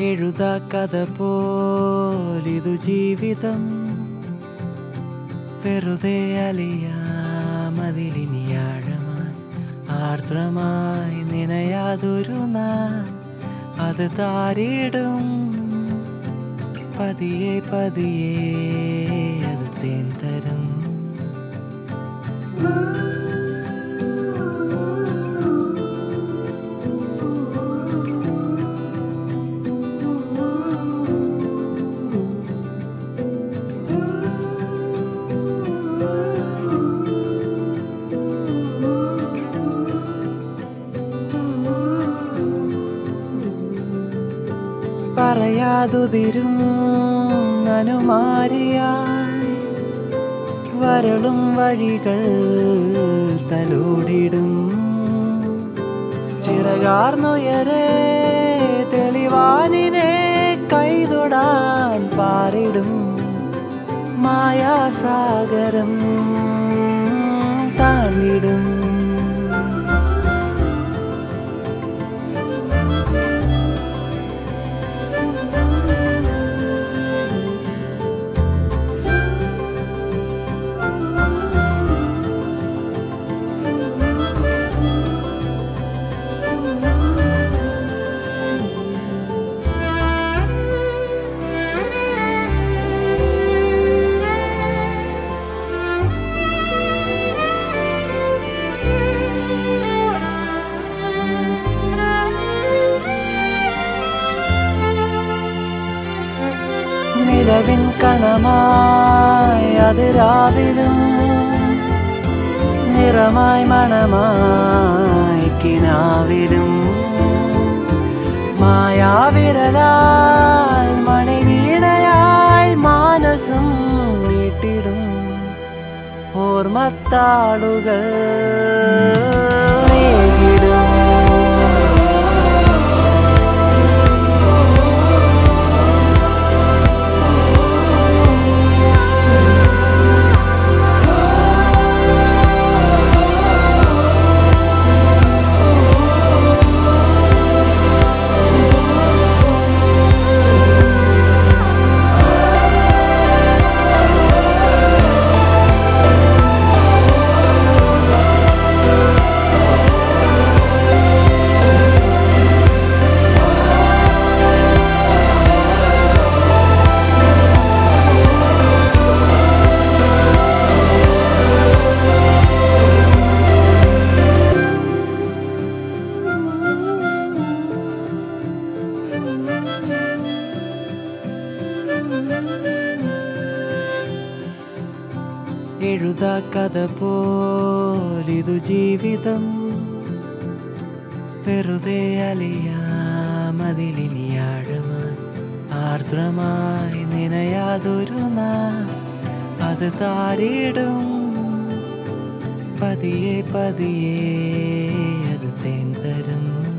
എഴുതാ കഥ പോലിതു ജീവിതം വെറുതെ അലിയാമതിലിനിയാഴമായി ആർദ്രമായി നിനയാതൊരു നാൾ അത് താരിടും പതിയെ പതിയെ അത് തേൻ തരും പറയാതുതിരും അനുമാരിയായി വരളും വഴികൾ തലോടിടും ചിറകാർന്നുയരെ തെളിവാനിനെ കൈതൊടാൻ പാറിടും മായാസാഗരം താണ്ടിടും നിലവിൻ കണമായി അത് രാവിലും നിറമായി മണമായി കിനാവിലും മായാവിരലാൽ മണിവീണയായി മാനസം വീട്ടിടും ഓർമ്മത്താളുകൾ നേരിടും എഴുതാ കഥ പോലിതു ജീവിതം വെറുതെ അലിയാമതിലിനിയാഴമായി ആർദ്രമായി നിനയാതൊരു നാൾ അത് താരിടും പതിയെ പതിയെ അത് തേൻ തരും